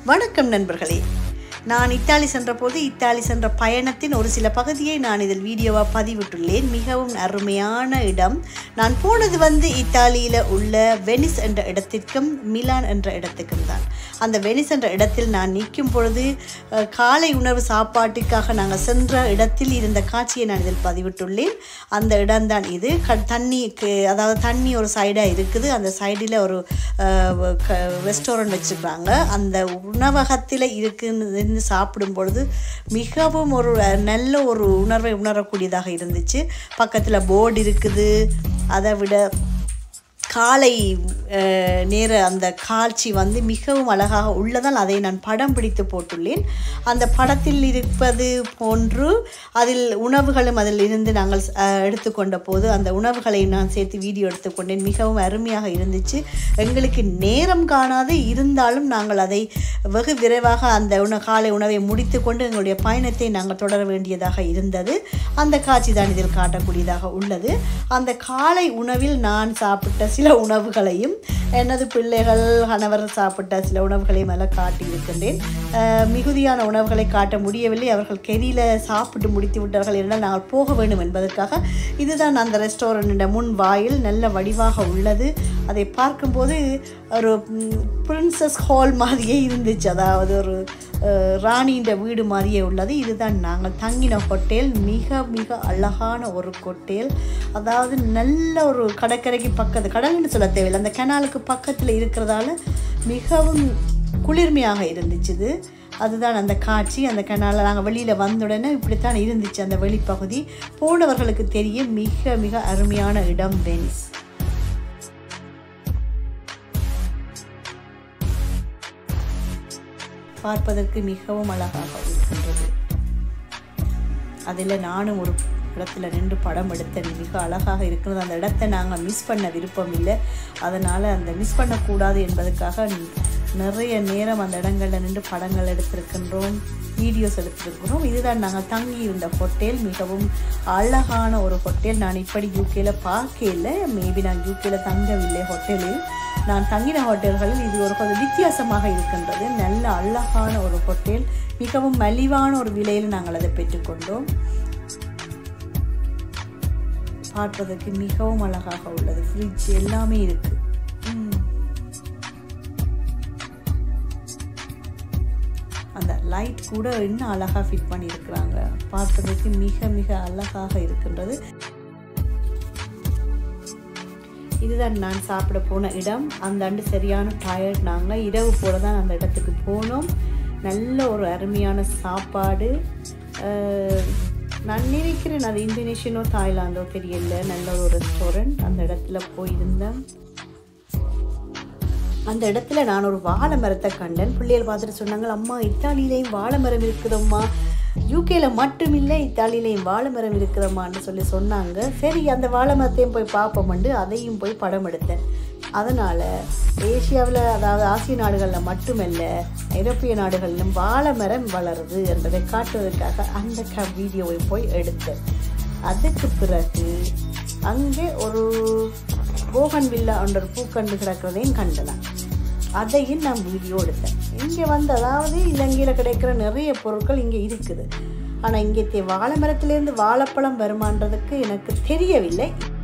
வணக்கம் நண்பர்களே நான் இத்தாலி சென்றபோது இத்தாலி சென்ற பயணத்தின் ஒரு சில பகுதியை நான் இதில் வீடியோவாக பதிவிட்டுள்ளேன் மிகவும் அருமையான இடம் நான் போனது வந்து இத்தாலியில் உள்ள வெனிஸ் என்ற இடத்திற்கும் மிலான் என்ற இடத்துக்கும் தான் அந்த வெனிஸ் என்ற இடத்தில் நான் நிற்கும் பொழுது அஹ், காலை உணவு சாப்பாட்டுக்காக நாங்கள் சென்ற இடத்தில் இருந்த காட்சியை நான் இதில் பதிவிட்டுள்ளேன் அந்த இடம்தான் இது க தண்ணிக்கு அதாவது தண்ணி ஒரு சைடாக இருக்குது அந்த சைடில் ஒரு ரெஸ்டாரண்ட் வச்சுருக்காங்க அந்த உணவகத்தில் இருக்குன்னு சாப்பிடும் பொழுது மிகவும் ஒரு அஹ், நல்ல ஒரு உணர்வை உணரக்கூடியதாக இருந்துச்சு பக்கத்தில் போர்டு இருக்குது அதை விட காலை அஹ், நேர அந்த காட்சி வந்து மிகவும் அழகாக உள்ளதால் அதை நான் படம் பிடித்து போட்டுள்ளேன் அந்த படத்தில் இருப்பது போன்று அதில் உணவுகளும் அதில் இருந்து நாங்கள் அஹ், எடுத்துக்கொண்ட போது அந்த உணவுகளை நான் சேர்த்து வீடியோ எடுத்துக்கொண்டேன் மிகவும் அருமையாக இருந்துச்சு எங்களுக்கு நேரம் காணாது இருந்தாலும் நாங்கள் அதை வெகு விரைவாக அந்த உண காலை உணவை முடித்துக்கொண்டு எங்களுடைய பயணத்தை நாங்கள் தொடர வேண்டியதாக இருந்தது அந்த காட்சி தான் இதில் காட்டக்கூடியதாக உள்ளது அந்த காலை உணவில் நான் சாப்பிட்ட சில உணவுகளையும் எனது பிள்ளைகள் கணவர் சாப்பிட்ட சில உணவுகளையும் எல்லாம் காட்டியிருக்கின்றேன் அஹ், மிகுதியான உணவுகளை காட்ட முடியவில்லை அவர்கள் கெரியில் சாப்பிட்டு முடித்து விட்டார்கள் என்றால் நாங்கள் போக வேண்டும் என்பதற்காக இதுதான் அந்த ரெஸ்டாரண்ட முன் வாயில் நல்ல வடிவாக உள்ளது அதை பார்க்கும்போது ஒரு பிரின்சஸ் ஹால் மாதிரியே இருந்துச்சு அதாவது ஒரு அஹ், ராணியின் வீடு மாதிரியே உள்ளது இதுதான் நாங்கள் தங்கின ஹோட்டல் மிக மிக அழகான ஒரு ஹோட்டல் அதாவது நல்ல ஒரு கடற்கரைக்கு பக்கத்து கடல்னு சொல்ல தேவையில்லை அந்த கெனாலுக்கு பக்கத்தில் இருக்கிறதால மிகவும் குளிர்மையாக இருந்துச்சு இது அதுதான் அந்த காட்சி அந்த கனாலில் நாங்கள் வெளியில் வந்த உடனே இப்படித்தான் இருந்துச்சு அந்த வெளிப்பகுதி போனவர்களுக்கு தெரிய மிக மிக அருமையான இடம் வெனிஸ் பார்ப்பதற்கு மிகவும் அழகாக இருக்கின்றது அதில் நானும் ஒரு இடத்துல நின்று படம் எடுத்தேன் மிக அழகாக இருக்கிறது அந்த இடத்தை நாங்கள் மிஸ் பண்ண விருப்பம் இல்லை அதனால் அந்த மிஸ் பண்ணக்கூடாது என்பதற்காக நிறைய நேரம் அந்த இடங்களில் நின்று படங்கள் எடுத்திருக்கின்றோம் வீடியோஸ் எடுத்திருக்கிறோம் இதுதான் நாங்கள் தங்கி இருந்த ஹோட்டல் மிகவும் அழகான ஒரு ஹோட்டல் நான் இப்படி யூகேல பார்க்கல மேபி நான் யூகேல தங்கவில்லை ஹோட்டலில் நான் தங்கின ஹோட்டல்களில் இது ஒரு கொஞ்சம் வித்தியாசமாக இருக்கின்றது நல்ல அழகான ஒரு ஹோட்டல் மிகவும் மலிவான ஒரு விலையில் நாங்கள் அதை பெற்றுக்கொண்டோம் பார்ப்பதற்கு மிகவும் அழகாக உள்ளது ஃப்ரிட்ஜ் எல்லாமே இருக்கு ம். அந்த லைட் கூட இன்னும் அழகாக ஃபிட் பண்ணியிருக்கிறாங்க பார்ப்பதற்கு மிக மிக அழகாக இருக்கின்றது இதுதான் நான் சாப்பிட போன இடம் அந்த ஆண்டு சரியான டயர்ட் நாங்கள் இரவு போல தான் அந்த இடத்துக்கு போனோம் நல்ல ஒரு அருமையான சாப்பாடு அஹ், நான் நினைக்கிறேன் அது இந்தோனேஷியனோ தாய்லாந்தோ தெரியல நல்ல ஒரு ரெஸ்டாரண்ட் அந்த இடத்துல போயிருந்தேன் அந்த இடத்துல நான் ஒரு வாழை மரத்தை கண்டேன் பிள்ளைகள் பார்த்துட்டு சொன்னாங்க அம்மா இத்தாலியிலையும் வாழை மரம் இருக்குதம்மா யூகேல மட்டும் இல்லை இத்தாலியிலையும் வாழை மரம் இருக்குதம்மான்னு சொல்லி சொன்னாங்க சரி அந்த வாழை மரத்தையும் போய் பார்ப்போம்ண்டு அதையும் போய் படம் எடுத்தேன் அதனால் ஏசியாவில் அதாவது ஆசிய நாடுகளில் மட்டுமல்ல ஐரோப்பிய நாடுகளிலும் வாழை மரம் வளருது என்பதை காட்டுவதற்காக அந்த க வீடியோவை போய் எடுத்தேன் அதுக்கு பிறகு அங்கே ஒரு போகன் வில்லா என்ற ஒரு பூக்கண்டு கிடக்கிறதையும் கண்டேன் அதையும் நான் வீடியோ எடுத்தேன் இங்கே வந்து அதாவது இலங்கையில் கிடைக்கிற நிறைய பொருட்கள் இங்கே இருக்குது ஆனால் இங்கே தே- வாழை மரத்துலேருந்து வாழைப்பழம் வருமான்றதுக்கு எனக்கு தெரியவில்லை